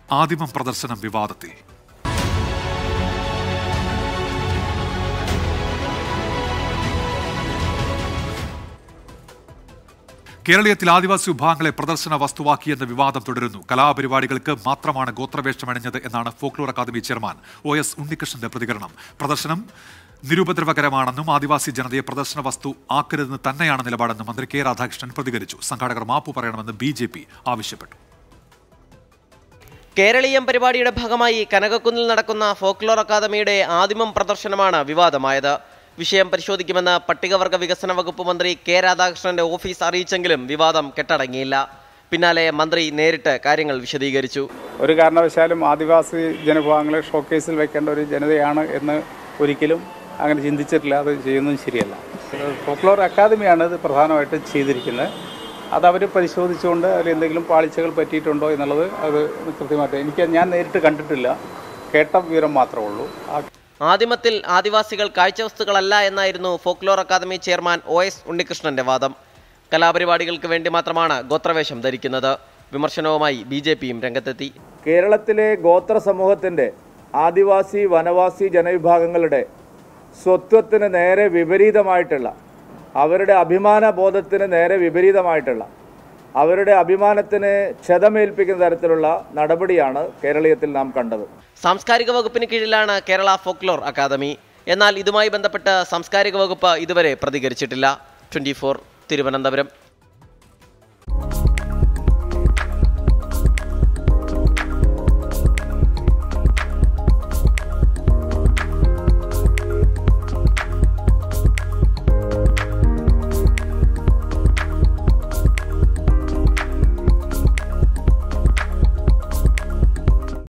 ആദിമം പ്രദർശനം വിവാദത്തിൽ കേരളീയത്തിൽ ആദിവാസി വിഭാഗങ്ങളെ പ്രദർശന വസ്തുവാക്കിയെന്ന വിവാദം തുടരുന്നു കലാപരിപാടികൾക്ക് മാത്രമാണ് ഗോത്രവേഷമണിഞ്ഞത് എന്നാണ് folklore academy chairman O S ഉണ്ണികൃഷ്ണന്റെ പ്രതികരണം പ്രദർശനം നിരുപദ്രവകരമാണെന്നും ആദിവാസി ജനതയെ പ്രദർശന വസ്തു ആക്കരുതെന്ന് തന്നെയാണ് നിലപാടെന്നും മന്ത്രി കെ രാധാകൃഷ്ണൻ പ്രതികരിച്ചു സംഘാടകർ മാപ്പു പറയണമെന്ന് ബി ആവശ്യപ്പെട്ടു കേരളീയം പരിപാടിയുടെ ഭാഗമായി കനകക്കുന്നിൽ നടക്കുന്ന ഫോക്ലോർ അക്കാദമിയുടെ ആദിമം പ്രദർശനമാണ് വിവാദമായത് വിഷയം പരിശോധിക്കുമെന്ന് പട്ടികവർഗ വികസന വകുപ്പ് മന്ത്രി കെ രാധാകൃഷ്ണന്റെ ഓഫീസ് അറിയിച്ചെങ്കിലും വിവാദം കെട്ടടങ്ങിയില്ല പിന്നാലെ മന്ത്രി നേരിട്ട് കാര്യങ്ങൾ വിശദീകരിച്ചു ഒരു കാരണവശാലും ആദിവാസി ജനവിഭാഗങ്ങളെ ഷോക്കേസിൽ വെക്കേണ്ട ഒരു ജനതയാണ് എന്ന് ഒരിക്കലും അങ്ങനെ ചിന്തിച്ചിട്ടില്ല അത് ചെയ്യുന്നതും ശരിയല്ല ഫോക്ലോർ അക്കാദമിയാണ് ഇത് പ്രധാനമായിട്ട് ചെയ്തിരിക്കുന്നത് അത് അവർ പരിശോധിച്ചുകൊണ്ട് അതിൽ എന്തെങ്കിലും പാളിച്ചകൾ പറ്റിയിട്ടുണ്ടോ എന്നുള്ളത് അത് കൃത്യമായിട്ട് എനിക്ക് ഞാൻ നേരിട്ട് കണ്ടിട്ടില്ല കേട്ട വിവരം മാത്രമേ ഉള്ളൂ ആ ആദിമത്തിൽ ആദിവാസികൾ കാഴ്ചവസ്തുക്കളല്ല എന്നായിരുന്നു folklore academy chairman O S ഉണ്ണികൃഷ്ണന്റെ വാദം കലാപരിപാടികൾക്ക് വേണ്ടി മാത്രമാണ് ഗോത്രവേഷം ധരിക്കുന്നത് വിമർശനവുമായി ബി ജെ പിയും രംഗത്തെത്തി കേരളത്തിലെ ഗോത്ര സമൂഹത്തിൻ്റെ ആദിവാസി വനവാസി ജനവിഭാഗങ്ങളുടെ സ്വത്വത്തിന് നേരെ വിപരീതമായിട്ടുള്ള അവരുടെ അഭിമാന ബോധത്തിന് നേരെ വിപരീതമായിട്ടുള്ള അവരുടെ അഭിമാനത്തിന് ക്ഷതമേൽപ്പിക്കുന്ന തരത്തിലുള്ള നടപടിയാണ് കേരളീയത്തിൽ നാം കണ്ടത് സാംസ്കാരിക വകുപ്പിന് കീഴിലാണ് കേരള ഫോക്ലോർ അക്കാദമി എന്നാൽ ഇതുമായി ബന്ധപ്പെട്ട് സാംസ്കാരിക വകുപ്പ് ഇതുവരെ പ്രതികരിച്ചിട്ടില്ല ട്വന്റി തിരുവനന്തപുരം